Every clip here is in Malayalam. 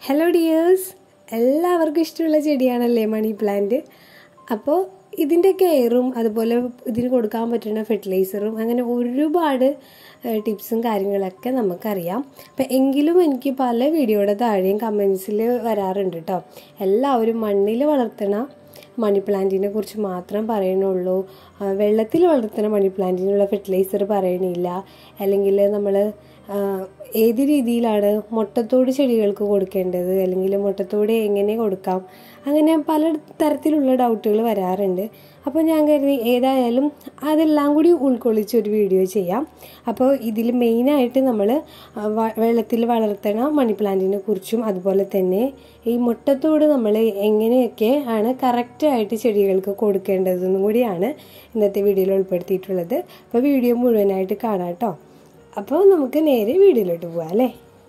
ഹലോ ഡിയേഴ്സ് എല്ലാവർക്കും ഇഷ്ടമുള്ള ചെടിയാണല്ലേ മണി പ്ലാന്റ് അപ്പോൾ ഇതിൻ്റെ കെയറും അതുപോലെ ഇതിന് കൊടുക്കാൻ പറ്റുന്ന ഫെർട്ടിലൈസറും അങ്ങനെ ഒരുപാട് ടിപ്സും കാര്യങ്ങളൊക്കെ നമുക്കറിയാം അപ്പം എങ്കിലും എനിക്ക് പല വീഡിയോയുടെ താഴെയും കമൻസിൽ വരാറുണ്ട് കേട്ടോ എല്ലാവരും മണ്ണിൽ വളർത്തണ മണി പ്ലാന്റിനെ കുറിച്ച് മാത്രം പറയണുള്ളൂ വെള്ളത്തിൽ വളർത്തുന്ന മണി പ്ലാന്റിനുള്ള ഫെർട്ടിലൈസർ പറയണില്ല അല്ലെങ്കിൽ നമ്മൾ ഏത് രീതിയിലാണ് മുട്ടത്തോട് ചെടികൾക്ക് കൊടുക്കേണ്ടത് അല്ലെങ്കിൽ മുട്ടത്തോട് എങ്ങനെ കൊടുക്കാം അങ്ങനെ പല തരത്തിലുള്ള ഡൗട്ടുകൾ വരാറുണ്ട് അപ്പോൾ ഞാൻ കരുതി ഏതായാലും അതെല്ലാം കൂടി ഉൾക്കൊള്ളിച്ച് ഒരു വീഡിയോ ചെയ്യാം അപ്പോൾ ഇതിൽ മെയിനായിട്ട് നമ്മൾ വെള്ളത്തിൽ വളർത്തണ മണി പ്ലാന്റിനെ കുറിച്ചും അതുപോലെ തന്നെ ഈ മുട്ടത്തോട് നമ്മൾ എങ്ങനെയൊക്കെ ആണ് കറക്റ്റായിട്ട് ചെടികൾക്ക് കൊടുക്കേണ്ടതെന്നും കൂടിയാണ് ഇന്നത്തെ വീഡിയോയിൽ ഉൾപ്പെടുത്തിയിട്ടുള്ളത് അപ്പോൾ വീഡിയോ മുഴുവനായിട്ട് കാണാം കേട്ടോ അപ്പോൾ നമുക്ക് നേരെ വീഡിയോയിലോട്ട് പോവാം അല്ലേ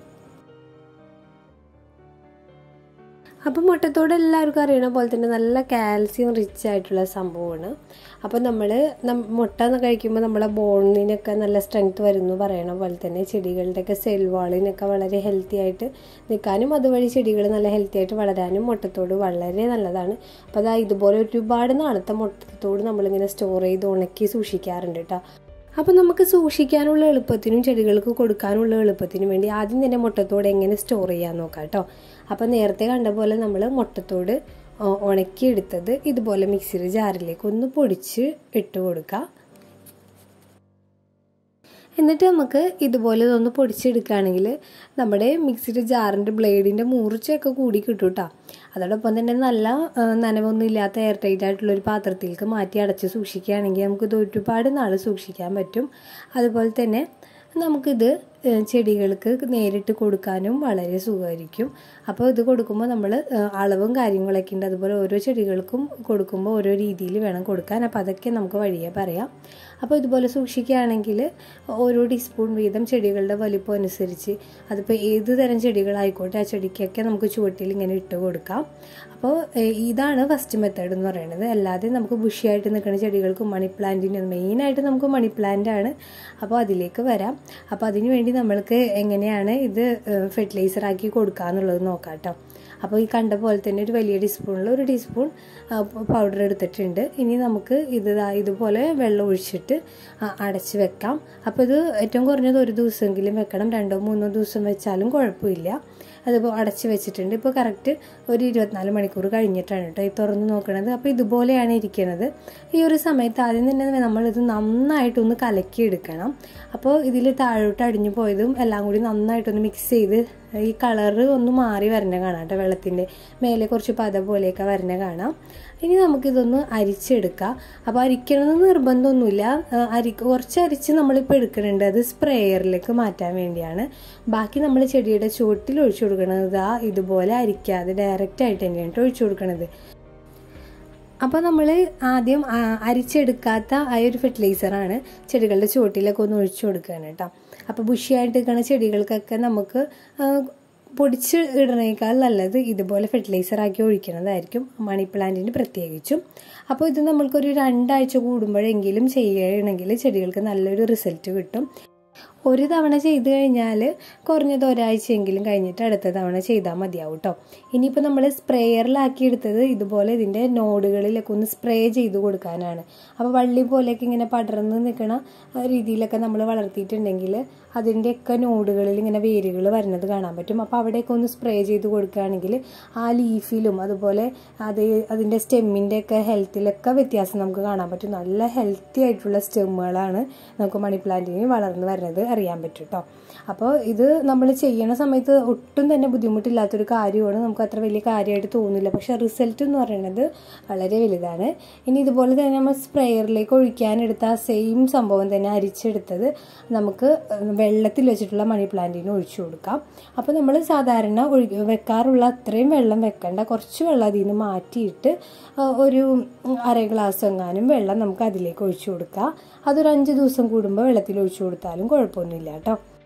അപ്പോൾ മുട്ടത്തോട് എല്ലാവർക്കും അറിയണ പോലെ തന്നെ നല്ല കാൽസ്യം റിച്ച് ആയിട്ടുള്ള സംഭവമാണ് അപ്പോൾ നമ്മൾ മുട്ട കഴിക്കുമ്പോൾ നമ്മളെ ബോണിനൊക്കെ നല്ല സ്ട്രെങ്ത് വരുന്നു പറയണ പോലെ തന്നെ ചെടികളുടെയൊക്കെ സെൽ വാളിനൊക്കെ വളരെ ഹെൽത്തി ആയിട്ട് നിൽക്കാനും അതുവഴി ചെടികൾ നല്ല ഹെൽത്തി ആയിട്ട് വളരാനും മുട്ടത്തോട് വളരെ നല്ലതാണ് അപ്പോൾ അതാ ഇതുപോലെ ഒരുപാട് നാളത്തെ മുട്ടത്തോട് നമ്മളിങ്ങനെ സ്റ്റോർ ചെയ്ത് ഉണക്കി സൂക്ഷിക്കാറുണ്ട് കേട്ടോ അപ്പോൾ നമുക്ക് സൂക്ഷിക്കാനുള്ള എളുപ്പത്തിനും ചെടികൾക്ക് കൊടുക്കാനുള്ള എളുപ്പത്തിനും വേണ്ടി ആദ്യം തന്നെ മുട്ടത്തോട് എങ്ങനെ സ്റ്റോർ ചെയ്യാൻ നോക്കാം കേട്ടോ അപ്പോൾ നേരത്തെ കണ്ട പോലെ നമ്മൾ മുട്ടത്തോട് ഉണക്കിയെടുത്തത് ഇതുപോലെ മിക്സിയുടെ ജാറിലേക്ക് ഒന്ന് പൊടിച്ച് ഇട്ട് കൊടുക്കുക എന്നിട്ട് നമുക്ക് ഇതുപോലെ ഇതൊന്ന് പൊടിച്ചെടുക്കുകയാണെങ്കിൽ നമ്മുടെ മിക്സിയുടെ ജാറിൻ്റെ ബ്ലേഡിൻ്റെ മൂർച്ചയൊക്കെ കൂടി കിട്ടും കേട്ടോ അതോടൊപ്പം തന്നെ നല്ല നനവൊന്നും ഇല്ലാത്ത എയർ ടൈറ്റ് ആയിട്ടുള്ള ഒരു പാത്രത്തിലേക്ക് മാറ്റി അടച്ച് സൂക്ഷിക്കുകയാണെങ്കിൽ നമുക്കിത് ഒരുപാട് നാൾ സൂക്ഷിക്കാൻ പറ്റും അതുപോലെ തന്നെ നമുക്കിത് ചെടികൾക്ക് നേരിട്ട് കൊടുക്കാനും വളരെ സുഖമായിരിക്കും അപ്പോൾ ഇത് കൊടുക്കുമ്പോൾ നമ്മൾ അളവും കാര്യങ്ങളൊക്കെ ഉണ്ട് അതുപോലെ ഓരോ ചെടികൾക്കും കൊടുക്കുമ്പോൾ ഓരോ രീതിയിൽ വേണം കൊടുക്കാൻ അപ്പോൾ അതൊക്കെ നമുക്ക് വഴിയെ പറയാം അപ്പോൾ ഇതുപോലെ സൂക്ഷിക്കുകയാണെങ്കിൽ ഓരോ ടീസ്പൂൺ വീതം ചെടികളുടെ വലിപ്പം അനുസരിച്ച് അതിപ്പോൾ ഏത് തരം ചെടികളായിക്കോട്ടെ ആ ചെടിക്കൊക്കെ നമുക്ക് ചുവട്ടിൽ ഇങ്ങനെ ഇട്ട് കൊടുക്കാം അപ്പോൾ ഇതാണ് ഫസ്റ്റ് മെത്തേഡ് എന്ന് പറയുന്നത് അല്ലാതെ നമുക്ക് ബുഷിയായിട്ട് നിൽക്കുന്ന ചെടികൾക്ക് മണി പ്ലാന്റിന് മെയിനായിട്ട് നമുക്ക് മണി പ്ലാന്റ് ആണ് അപ്പോൾ അതിലേക്ക് വരാം അപ്പോൾ അതിന് വേണ്ടി നമ്മൾക്ക് എങ്ങനെയാണ് ഇത് ഫെർട്ടിലൈസർ ആക്കി കൊടുക്കുക എന്നുള്ളത് നോക്കാം കേട്ടോ അപ്പോൾ ഈ കണ്ട പോലെ തന്നെ ഒരു വലിയ ടീസ്പൂണിൽ ഒരു ടീസ്പൂൺ പൗഡർ എടുത്തിട്ടുണ്ട് ഇനി നമുക്ക് ഇത് ഇതുപോലെ വെള്ളം ഒഴിച്ചിട്ട് അടച്ച് വെക്കാം അപ്പോൾ ഇത് ഏറ്റവും കുറഞ്ഞത് ഒരു ദിവസമെങ്കിലും വെക്കണം രണ്ടോ മൂന്നോ ദിവസം വെച്ചാലും കുഴപ്പമില്ല അതിപ്പോൾ അടച്ച് വെച്ചിട്ടുണ്ട് ഇപ്പോൾ കറക്റ്റ് ഒരു ഇരുപത്തിനാല് മണിക്കൂർ കഴിഞ്ഞിട്ടാണ് കേട്ടോ ഈ തുറന്ന് നോക്കണത് അപ്പോൾ ഇതുപോലെയാണ് ഇരിക്കുന്നത് ഈ ഒരു സമയത്ത് ആദ്യം തന്നെ നമ്മളിത് നന്നായിട്ടൊന്ന് കലക്കിയെടുക്കണം അപ്പോൾ ഇതിൽ താഴോട്ട് അടിഞ്ഞു പോയതും എല്ലാം കൂടി നന്നായിട്ടൊന്ന് മിക്സ് ചെയ്ത് ഈ കളറ് ഒന്ന് മാറി വരണ കാണാം കേട്ടോ വെള്ളത്തിൻ്റെ മേലെ കുറച്ച് പത പോലെയൊക്കെ വരണ കാണാം ഇനി നമുക്കിതൊന്ന് അരിച്ചെടുക്കാം അപ്പോൾ അരിക്കണമെന്ന് നിർബന്ധമൊന്നുമില്ല അരി കുറച്ച് അരിച്ച് നമ്മളിപ്പോൾ എടുക്കുന്നുണ്ട് അത് സ്പ്രേയറിലേക്ക് മാറ്റാൻ വേണ്ടിയാണ് ബാക്കി നമ്മൾ ചെടിയുടെ ചുവട്ടിൽ ഒഴിച്ചു കൊടുക്കണത് ആ ഇതുപോലെ അരിക്കാതെ ഡയറക്റ്റ് ആയിട്ട് തന്നെയാണ് ഒഴിച്ചു കൊടുക്കണത് അപ്പോൾ നമ്മൾ ആദ്യം അരിച്ചെടുക്കാത്ത ആ ഒരു ഫെർട്ടിലൈസറാണ് ചെടികളുടെ ചുവട്ടിലൊക്കെ ഒന്ന് ഒഴിച്ചു കൊടുക്കുകയാണ് കേട്ടോ അപ്പോൾ ബുഷിയായിട്ട് നിൽക്കുന്ന ചെടികൾക്കൊക്കെ നമുക്ക് പൊടിച്ച് ഇടണേക്കാൾ നല്ലത് ഇതുപോലെ ഫെർട്ടിലൈസർ ആക്കി ഒഴിക്കുന്നതായിരിക്കും മണി പ്ലാന്റിന് പ്രത്യേകിച്ചും അപ്പോൾ ഇത് നമ്മൾക്കൊരു രണ്ടാഴ്ച കൂടുമ്പോഴെങ്കിലും ചെയ്യണമെങ്കിൽ ചെടികൾക്ക് നല്ലൊരു റിസൾട്ട് കിട്ടും ഒരു തവണ ചെയ്ത് കഴിഞ്ഞാൽ കുറഞ്ഞത് ഒരാഴ്ചയെങ്കിലും കഴിഞ്ഞിട്ട് അടുത്ത തവണ ചെയ്താൽ മതിയാവും കേട്ടോ ഇനിയിപ്പോൾ നമ്മൾ സ്പ്രേയറിലാക്കി എടുത്തത് ഇതുപോലെ ഇതിൻ്റെ നോഡുകളിലൊക്കെ ഒന്ന് സ്പ്രേ ചെയ്ത് കൊടുക്കാനാണ് അപ്പോൾ വള്ളി പോലെയൊക്കെ ഇങ്ങനെ പടർന്ന് നിൽക്കണ രീതിയിലൊക്കെ നമ്മൾ വളർത്തിയിട്ടുണ്ടെങ്കിൽ അതിൻ്റെയൊക്കെ നോഡുകളിൽ ഇങ്ങനെ വേരുകൾ വരുന്നത് കാണാൻ പറ്റും അപ്പോൾ അവിടെയൊക്കെ ഒന്ന് സ്പ്രേ ചെയ്ത് കൊടുക്കുകയാണെങ്കിൽ ആ ലീഫിലും അതുപോലെ അത് അതിൻ്റെ സ്റ്റെമ്മിൻ്റെ ഒക്കെ ഹെൽത്തിലൊക്കെ വ്യത്യാസം നമുക്ക് കാണാൻ പറ്റും നല്ല ഹെൽത്തി ആയിട്ടുള്ള സ്റ്റെമ്മുകളാണ് നമുക്ക് മണി പ്ലാന്റിന് വളർന്നു വരുന്നത് അറിയാൻ പറ്റും കേട്ടോ അപ്പോൾ ഇത് നമ്മൾ ചെയ്യണ സമയത്ത് ഒട്ടും തന്നെ ബുദ്ധിമുട്ടില്ലാത്തൊരു കാര്യമാണ് നമുക്ക് അത്ര വലിയ കാര്യമായിട്ട് തോന്നില്ല പക്ഷേ റിസൾട്ട് എന്ന് പറയുന്നത് വളരെ വലുതാണ് ഇനി ഇതുപോലെ തന്നെ നമ്മൾ സ്പ്രേയറിലേക്ക് ഒഴിക്കാനെടുത്ത ആ സെയിം സംഭവം തന്നെ അരിച്ചെടുത്തത് നമുക്ക് വെള്ളത്തിൽ വെച്ചിട്ടുള്ള മണി പ്ലാന്റിന് ഒഴിച്ചു കൊടുക്കാം അപ്പോൾ നമ്മൾ സാധാരണ ഒഴി വെക്കാറുള്ള അത്രയും വെള്ളം വെക്കണ്ട കുറച്ച് വെള്ളം അതിൽ നിന്ന് മാറ്റിയിട്ട് ഒരു അര ഗ്ലാസ് എങ്ങാനും വെള്ളം നമുക്ക് അതിലേക്ക് ഒഴിച്ചു കൊടുക്കാം അതൊരു അഞ്ച് ദിവസം കൂടുമ്പോൾ വെള്ളത്തിൽ ഒഴിച്ചു കൊടുത്താലും കുഴപ്പമൊന്നുമില്ല കേട്ടോ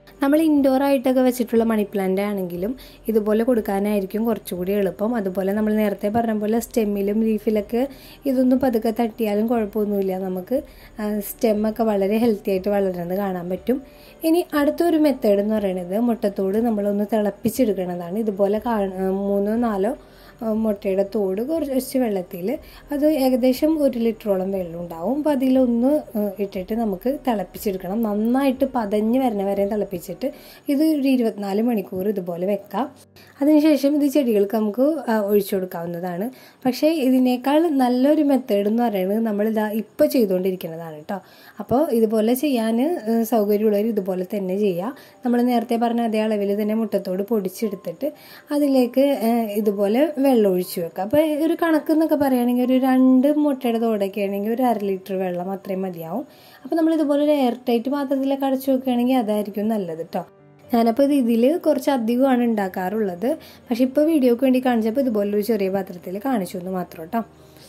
നമ്മൾ ഇൻഡോർ ആയിട്ടൊക്കെ വെച്ചിട്ടുള്ള മണി പ്ലാന്റ് ആണെങ്കിലും ഇതുപോലെ കൊടുക്കാനായിരിക്കും കുറച്ചുകൂടി എളുപ്പം അതുപോലെ നമ്മൾ നേരത്തെ പറഞ്ഞ പോലെ സ്റ്റെമ്മിലും ലീഫിലൊക്കെ ഇതൊന്നും പതുക്കെ തട്ടിയാലും കുഴപ്പമൊന്നുമില്ല നമുക്ക് സ്റ്റെമ്മൊക്കെ വളരെ ഹെൽത്തി ആയിട്ട് വളരുന്നത് കാണാൻ പറ്റും ഇനി അടുത്തൊരു മെത്തേഡ് എന്ന് പറയുന്നത് മുട്ടത്തോട് നമ്മളൊന്ന് തിളപ്പിച്ചെടുക്കണതാണ് ഇതുപോലെ കാ മൂന്നോ നാലോ മുട്ടയുടെ തോട് കുറച്ച് വെള്ളത്തിൽ അത് ഏകദേശം ഒരു ലിറ്ററോളം വെള്ളം ഉണ്ടാവും അപ്പോൾ അതിലൊന്ന് ഇട്ടിട്ട് നമുക്ക് തിളപ്പിച്ചെടുക്കണം നന്നായിട്ട് പതഞ്ഞ് വരണ വരെ തിളപ്പിച്ചിട്ട് ഇത് ഒരു ഇരുപത്തിനാല് മണിക്കൂർ ഇതുപോലെ വെക്കാം അതിനുശേഷം ഇത് ചെടികൾക്ക് നമുക്ക് ഒഴിച്ചു കൊടുക്കാവുന്നതാണ് പക്ഷേ ഇതിനേക്കാൾ നല്ലൊരു മെത്തേഡ് എന്ന് പറയുന്നത് നമ്മളിതാ ഇപ്പോൾ ചെയ്തുകൊണ്ടിരിക്കുന്നതാണ് കേട്ടോ അപ്പോൾ ഇതുപോലെ ചെയ്യാൻ സൗകര്യമുള്ളവർ ഇതുപോലെ തന്നെ ചെയ്യുക നമ്മൾ നേരത്തെ പറഞ്ഞ അതേ അളവിൽ തന്നെ മുട്ടത്തോട് പൊടിച്ചെടുത്തിട്ട് അതിലേക്ക് ഇതുപോലെ വെള്ളം ഒഴിച്ചു വെക്കുക അപ്പോൾ ഒരു കണക്ക് എന്നൊക്കെ പറയുകയാണെങ്കിൽ ഒരു രണ്ട് മുട്ടയുടെ തോടൊക്കെ ആണെങ്കിൽ ഒരു അര ലിറ്റർ വെള്ളം അത്രയും മതിയാവും അപ്പോൾ നമ്മൾ ഇതുപോലെ ഒരു എയർ ടൈറ്റ് പാത്രത്തിലൊക്കെ അടച്ചു വെക്കുകയാണെങ്കിൽ അതായിരിക്കും നല്ലത് കേട്ടോ ഞാനപ്പോൾ ഇത് ഇതിൽ കുറച്ച് അധികമാണ് ഉണ്ടാക്കാറുള്ളത് പക്ഷെ ഇപ്പോൾ വീഡിയോക്ക് വേണ്ടി കാണിച്ചപ്പോൾ ഇതുപോലൊരു ചെറിയ പാത്രത്തിൽ കാണിച്ചു എന്ന് മാത്രം കേട്ടോ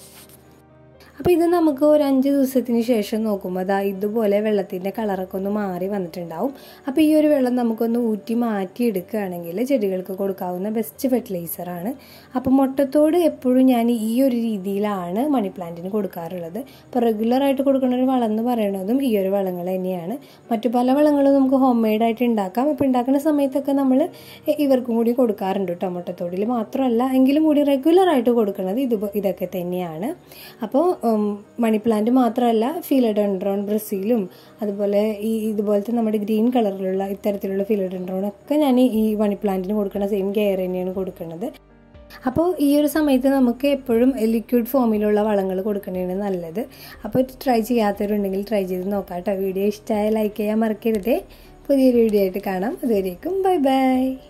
അപ്പോൾ ഇത് നമുക്ക് ഒരു അഞ്ച് ദിവസത്തിന് ശേഷം നോക്കുമ്പോൾ അതാ ഇതുപോലെ വെള്ളത്തിൻ്റെ കളറൊക്കെ ഒന്ന് മാറി വന്നിട്ടുണ്ടാവും അപ്പോൾ ഈ ഒരു വെള്ളം നമുക്കൊന്ന് ഊറ്റി മാറ്റി എടുക്കുകയാണെങ്കിൽ ചെടികൾക്ക് കൊടുക്കാവുന്ന ബെസ്റ്റ് ഫെർട്ടിലൈസറാണ് അപ്പോൾ മുട്ടത്തോട് എപ്പോഴും ഞാൻ ഈ ഒരു രീതിയിലാണ് മണി പ്ലാന്റിന് കൊടുക്കാറുള്ളത് അപ്പോൾ റെഗുലറായിട്ട് കൊടുക്കുന്ന ഒരു വളം എന്ന് പറയുന്നതും ഈ ഒരു വളങ്ങൾ തന്നെയാണ് മറ്റു പല വളങ്ങളും നമുക്ക് ഹോം മെയ്ഡായിട്ട് ഉണ്ടാക്കാം അപ്പോൾ ഉണ്ടാക്കുന്ന സമയത്തൊക്കെ നമ്മൾ ഇവർക്കും കൂടി കൊടുക്കാറുണ്ട് കേട്ടോ മുട്ടത്തോടിൽ മാത്രമല്ല എങ്കിലും കൂടി റെഗുലറായിട്ട് കൊടുക്കുന്നത് ഇത് ഇതൊക്കെ തന്നെയാണ് അപ്പോൾ മണി പ്ലാന്റ് മാത്രമല്ല ഫിലഡൻഡ്രോൺ ബ്രസീലും അതുപോലെ ഈ ഇതുപോലത്തെ നമ്മുടെ ഗ്രീൻ കളറിലുള്ള ഇത്തരത്തിലുള്ള ഫിലഡൻഡ്രോൺ ഒക്കെ ഞാൻ ഈ മണി പ്ലാന്റിന് കൊടുക്കുന്ന സെയിം കെയർ തന്നെയാണ് കൊടുക്കുന്നത് അപ്പോൾ ഈ ഒരു സമയത്ത് നമുക്ക് എപ്പോഴും ലിക്വിഡ് ഫോമിലുള്ള വളങ്ങൾ കൊടുക്കുന്നതാണ് നല്ലത് അപ്പോൾ ട്രൈ ചെയ്യാത്തവരുണ്ടെങ്കിൽ ട്രൈ ചെയ്ത് നോക്കാം കേട്ടോ വീഡിയോ ഇഷ്ടമായ ലൈക്ക് ചെയ്യാൻ മറക്കരുതേ പുതിയൊരു വീഡിയോ ആയിട്ട് കാണാം അതുവരേക്കും ബൈ ബൈ